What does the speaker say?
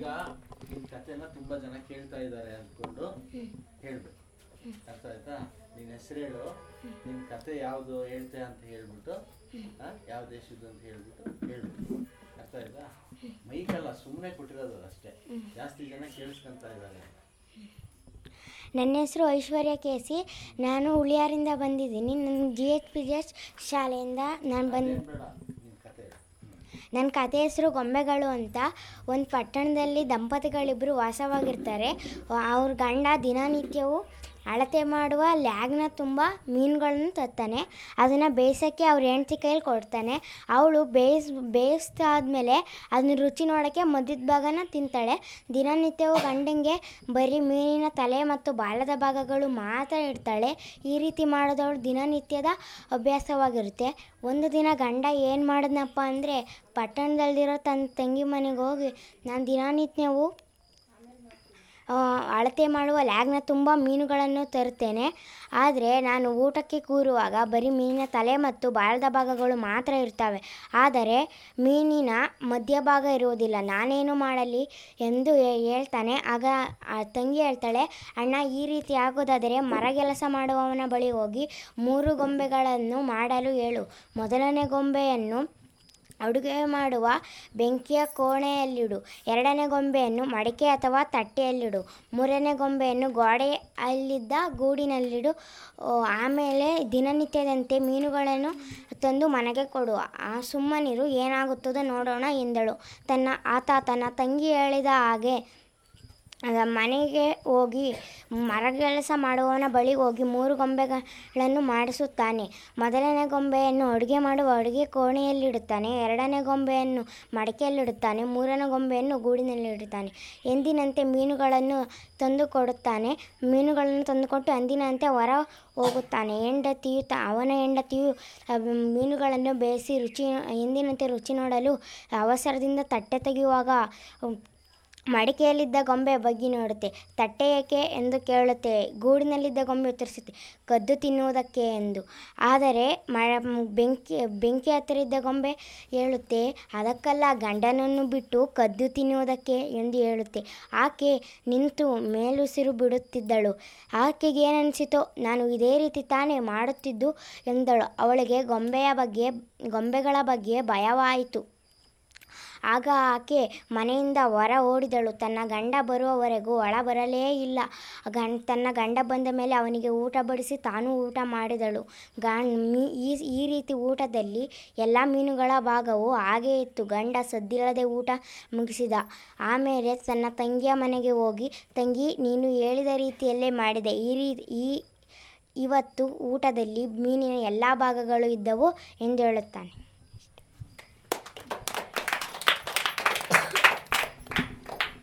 ಈಗ ನಿನ್ ಕಥೆನ ತುಂಬಾ ಜನ ಕೇಳ್ತಾ ಇದ್ದಾರೆ ಅಂದ್ಕೊಂಡು ಹೇಳ್ಬೇಕು ಅರ್ಥ ಆಯ್ತಾ ನಿನ್ ಹೆಸರು ಹೇಳು ನಿನ್ ಕತೆ ಯಾವ್ದು ಹೇಳ್ತೆ ಅಂತ ಹೇಳ್ಬಿಟ್ಟು ಆ, ಯಾವ ದೇಶದ್ದು ಅಂತ ಹೇಳ್ಬಿಟ್ಟು ಹೇಳ್ಬೇಕು ಅರ್ಥ ಆಯ್ತಾ ಮೈಕಲ್ಲ ಸುಮ್ಮನೆ ಕೊಟ್ಟಿರೋದು ಅಷ್ಟೇ ಜಾಸ್ತಿ ಜನ ಕೇಳಿಸ್ಕೊಂತ ಇದ್ದಾರೆ ನನ್ನ ಹೆಸರು ಐಶ್ವರ್ಯ ಕೆ ಸಿ ನಾನು ಉಳಿಯಾರಿಂದ ಬಂದಿದ್ದೀನಿ ನನ್ನ ಜಿ ಎಚ್ ಪಿ ಎಸ್ ಶಾಲೆಯಿಂದ ನಾನು ಬಂದು ಅದೇನ್ ಬೇಡ ನಿನ್ ಕತೆ ಹೇಳು ಹ್ಮ್. ನನ್ನ ಕತೆ ಹೆಸರು ಗೊಂಬೆಗಳು ಅಂತ ಒಂದು ಪಟ್ಟಣದಲ್ಲಿ ದಂಪತಿಗಳಿಬ್ಬರು ವಾಸವಾಗಿರ್ತಾರೆ ಅವ್ರ ಗಂಡ ದಿನನಿತ್ಯವೂ ಅಳತೆ ಮಾಡುವ ಲ್ಯಾಗ್ನ ತುಂಬ ಮೀನುಗಳನ್ನು ತರ್ತಾನೆ ಅದನ್ನು ಬೇಯಿಸೋಕ್ಕೆ ಅವ್ರ ಹೆಂಡ್ತಿ ಕೈಲಿ ಕೊಡ್ತಾನೆ ಅವಳು ಬೇಯಿಸ್ ಬೇಯಿಸ್ದಾದ್ಮೇಲೆ ಅದನ್ನ ರುಚಿ ನೋಡೋಕ್ಕೆ ಮಧ್ಯದ ಭಾಗನ ತಿಂತಾಳೆ ದಿನನಿತ್ಯವೂ ಗಂಡಂಗೆ ಬರೀ ಮೀನಿನ ತಲೆ ಮತ್ತು ಬಾಲದ ಭಾಗಗಳು ಮಾತ್ರ ಇಡ್ತಾಳೆ ಈ ರೀತಿ ಮಾಡೋದವಳು ದಿನನಿತ್ಯದ ಅಭ್ಯಾಸವಾಗಿರುತ್ತೆ ಒಂದು ದಿನ ಗಂಡ ಏನು ಮಾಡಿದ್ನಪ್ಪ ಅಂದರೆ ಪಟ್ಟಣದಲ್ಲಿರೋ ತನ್ನ ತಂಗಿ ಮನೆಗೆ ಹೋಗಿ ನಾನು ದಿನನಿತ್ಯವೂ ಆ, ಅಳತೆ ಮಾಡುವ ಲ್ಯಾಗ್ನ ತುಂಬ ಮೀನುಗಳನ್ನು ತರುತ್ತೇನೆ ಆದರೆ ನಾನು ಊಟಕ್ಕೆ ಕೂರುವಾಗ ಬರೀ ಮೀನಿನ ತಲೆ ಮತ್ತು ಬಾಲದ ಭಾಗಗಳು ಮಾತ್ರ ಇರ್ತವೆ ಆದರೆ ಮೀನಿನ ಮಧ್ಯಭಾಗ ಇರುವುದಿಲ್ಲ ನಾನೇನು ಮಾಡಲಿ ಎಂದು ಹೇ- ಹೇಳ್ತಾನೆ ಆಗ ಆ ತಂಗಿ ಹೇಳ್ತಾಳೆ ಅಣ್ಣ ಈ ರೀತಿ ಆಗೋದಾದರೆ ಮರಗೆಲಸ ಮಾಡುವವನ ಬಳಿ ಹೋಗಿ ಮೂರು ಗೊಂಬೆಗಳನ್ನು ಮಾಡಲು ಹೇಳು ಮೊದಲನೇ ಗೊಂಬೆಯನ್ನು ಅಡುಗೆ ಮಾಡುವ ಬೆಂಕಿಯ ಕೋಣೆಯಲ್ಲಿಡು ಎರಡನೇ ಗೊಂಬೆಯನ್ನು ಮಡಿಕೆ ಅಥವಾ ತಟ್ಟೆಯಲ್ಲಿಡು ಮೂರನೇ ಗೊಂಬೆಯನ್ನು ಗೋಡೆ ಅಲ್ಲಿದ್ದ ಗೂಡಿನಲ್ಲಿಡು ಓ, ಆಮೇಲೆ ದಿನನಿತ್ಯದಂತೆ ಮೀನುಗಳನ್ನು ತಂದು ಮನೆಗೆ ಕೊಡು ಆ ಸುಮ್ಮನಿರು ಏನಾಗುತ್ತದೋ ನೋಡೋಣ ಎಂದಳು ತನ್ನ ಆತ ತನ್ನ ತಂಗಿ ಹೇಳಿದ ಹಾಗೆ ಆಗ ಮನೆಗೆ ಹೋಗಿ ಮರಗೆಲಸ ಮಾಡುವವನ ಬಳಿ ಹೋಗಿ ಮೂರು ಗೊಂಬೆಗಳನ್ನು ಮಾಡಿಸುತ್ತಾನೆ ಮೊದಲನೇ ಗೊಂಬೆಯನ್ನು ಅಡುಗೆ ಮಾಡುವ ಅಡುಗೆ ಕೋಣೆಯಲ್ಲಿಡುತ್ತಾನೆ ಎರಡನೇ ಗೊಂಬೆಯನ್ನು ಮಡಿಕೆಯಲ್ಲಿಡುತ್ತಾನೆ ಮೂರನೇ ಗೊಂಬೆಯನ್ನು ಗೂಡಿನಲ್ಲಿಡುತ್ತಾನೆ ಎಂದಿನಂತೆ ಮೀನುಗಳನ್ನು ತಂದು ಕೊಡುತ್ತಾನೆ ಮೀನುಗಳನ್ನು ತಂದುಕೊಟ್ಟು ಅಂದಿನಂತೆ ಹೊರ ಹೋಗುತ್ತಾನೆ ಹೆಂಡತಿಯು ತ ಅವನ ಹೆಂಡತಿಯು ಆ, ಮೀನುಗಳನ್ನು ಬೇಯಿಸಿ ರುಚಿ ಎಂದಿನಂತೆ ರುಚಿ ನೋಡಲು ಅವಸರದಿಂದ ತಟ್ಟೆ ತೆಗೆಯುವಾಗ ಮಡಿಕೆಯಲ್ಲಿದ್ದ ಗೊಂಬೆ ಬಗ್ಗಿ ನೋಡುತ್ತೆ ತಟ್ಟೆ ಏಕೆ ಎಂದು ಕೇಳುತ್ತೆ ಗೂಡಿನಲ್ಲಿದ್ದ ಗೊಂಬೆ ಉತ್ತರಿಸುತ್ತೆ ಕದ್ದು ತಿನ್ನುವುದಕ್ಕೆ ಎಂದು ಆದರೆ ಮ ಬೆಂಕಿ ಬೆಂಕಿ ಹತ್ತಿರ ಇದ್ದ ಗೊಂಬೆ ಹೇಳುತ್ತೆ ಅದಕ್ಕಲ್ಲ ಗಂಡನನ್ನು ಬಿಟ್ಟು ಕದ್ದು ತಿನ್ನುವುದಕ್ಕೆ ಎಂದು ಹೇಳುತ್ತೆ ಆಕೆ ನಿಂತು ಮೇಲುಸಿರು ಬಿಡುತ್ತಿದ್ದಳು ಆಕೆಗೆ ಏನನಿಸಿತೋ ನಾನು ಇದೇ ರೀತಿ ತಾನೇ ಮಾಡುತ್ತಿದ್ದು ಎಂದಳು ಅವಳಿಗೆ ಗೊಂಬೆಯ ಬಗ್ಗೆ ಗೊಂಬೆಗಳ ಬಗ್ಗೆ ಭಯವಾಯಿತು ಆಗ ಆಕೆ ಮನೆಯಿಂದ ಹೊರ ಓಡಿದಳು ತನ್ನ ಗಂಡ ಬರುವವರೆಗೂ ಒಳ ಬರಲೇ ಇಲ್ಲ ಗಂಡ ತನ್ನ ಗಂಡ ಬಂದ ಮೇಲೆ ಅವನಿಗೆ ಊಟ ಬಡಿಸಿ ತಾನೂ ಊಟ ಮಾಡಿದಳು ಗಂ ಮೀ ಈ ಈ ರೀತಿ ಊಟದಲ್ಲಿ ಎಲ್ಲ ಮೀನುಗಳ ಭಾಗವು ಹಾಗೇ ಇತ್ತು ಗಂಡ ಸದ್ದಿಲ್ಲದೆ ಊಟ ಮುಗಿಸಿದ ಆಮೇಲೆ ತನ್ನ ತಂಗಿಯ ಮನೆಗೆ ಹೋಗಿ ತಂಗಿ ನೀನು ಹೇಳಿದ ರೀತಿಯಲ್ಲೇ ಮಾಡಿದೆ ಈ ರೀ ಈ ಇವತ್ತು ಊಟದಲ್ಲಿ ಮೀನಿನ ಎಲ್ಲ ಭಾಗಗಳು ಇದ್ದವು ಎಂದು ಹೇಳುತ್ತಾನೆ